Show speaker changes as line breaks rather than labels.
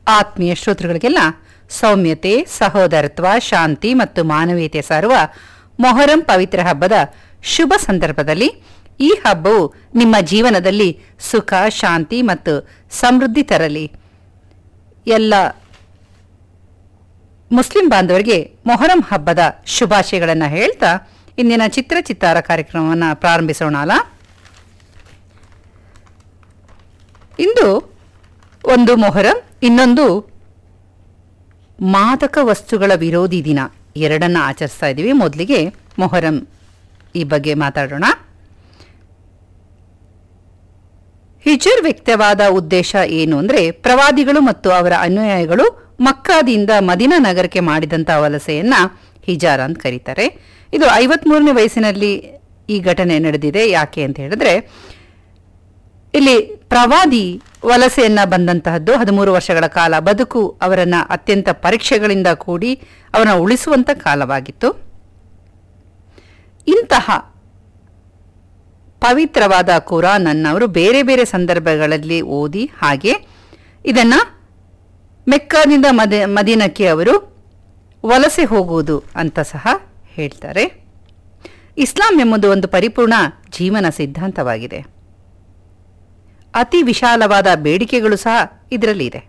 ಆತ್ಮೀಯ ಶ್ರೋತೃಗಳಿಗೆಲ್ಲ ಸೌಮ್ಯತೆ ಸಹೋದರತ್ವ ಶಾಂತಿ ಮತ್ತು ಮಾನವೀಯತೆ ಸಾರುವ ಮೊಹರಂ ಪವಿತ್ರ ಹಬ್ಬದ ಶುಭ ಸಂದರ್ಭದಲ್ಲಿ ಈ ಹಬ್ಬವು ನಿಮ್ಮ ಜೀವನದಲ್ಲಿ ಸುಖ ಶಾಂತಿ ಮತ್ತು ಸಮೃದ್ಧಿ ತರಲಿ ಎಲ್ಲ ಮುಸ್ಲಿಂ ಬಾಂಧವರಿಗೆ ಮೊಹರಂ ಹಬ್ಬದ ಶುಭಾಶಯಗಳನ್ನು ಹೇಳ್ತಾ ಇಂದಿನ ಚಿತ್ರ ಚಿತ್ತಾರ ಕಾರ್ಯಕ್ರಮವನ್ನು ಪ್ರಾರಂಭಿಸೋಣ ಅಲ್ಲ ಇಂದು ಒಂದು ಮೊಹರಂ ಇನ್ನೊಂದು ಮಾದಕ ವಸ್ತುಗಳ ವಿರೋಧಿ ದಿನ ಎರಡನ್ನ ಆಚರಿಸ್ತಾ ಇದ್ದೀವಿ ಮೊದಲಿಗೆ ಮೊಹರಂ ಈ ಬಗ್ಗೆ ಮಾತಾಡೋಣ ಹಿಜರ್ ವ್ಯಕ್ತವಾದ ಉದ್ದೇಶ ಏನು ಅಂದ್ರೆ ಪ್ರವಾದಿಗಳು ಮತ್ತು ಅವರ ಅನುಯಾಯಿಗಳು ಮಕ್ಕಾದಿಂದ ಮದಿನಾ ನಗರಕ್ಕೆ ಮಾಡಿದಂತಹ ವಲಸೆಯನ್ನ ಹಿಜಾರ ಅಂತ ಕರೀತಾರೆ ಇದು ಐವತ್ಮೂರನೇ ವಯಸ್ಸಿನಲ್ಲಿ ಈ ಘಟನೆ ನಡೆದಿದೆ ಯಾಕೆ ಅಂತ ಹೇಳಿದ್ರೆ ಇಲ್ಲಿ ಪ್ರವಾದಿ ವಲಸೆಯನ್ನ ಬಂದಂತಹದ್ದು ಹದಿಮೂರು ವರ್ಷಗಳ ಕಾಲ ಬದುಕು ಅವರನ್ನ ಅತ್ಯಂತ ಪರೀಕ್ಷೆಗಳಿಂದ ಕೂಡಿ ಅವರನ್ನ ಉಳಿಸುವಂತ ಕಾಲವಾಗಿತ್ತು ಇಂತಹ ಪವಿತ್ರವಾದ ಕುರಾನ್ ಅನ್ನ ಅವರು ಬೇರೆ ಬೇರೆ ಸಂದರ್ಭಗಳಲ್ಲಿ ಓದಿ ಹಾಗೆ ಇದನ್ನ ಮೆಕ್ಕಾದಿಂದ ಮದ ಮದೀನಕ್ಕೆ ಅವರು ವಲಸೆ ಹೋಗುವುದು ಅಂತ ಸಹ ಹೇಳ್ತಾರೆ ಇಸ್ಲಾಂ ಎಂಬುದು ಒಂದು ಪರಿಪೂರ್ಣ ಜೀವನ ಸಿದ್ಧಾಂತವಾಗಿದೆ ಅತಿ ವಿಶಾಲವಾದ ಬೇಡಿಕೆಗಳು ಸಹ ಇದರಲ್ಲಿ ಇದೆ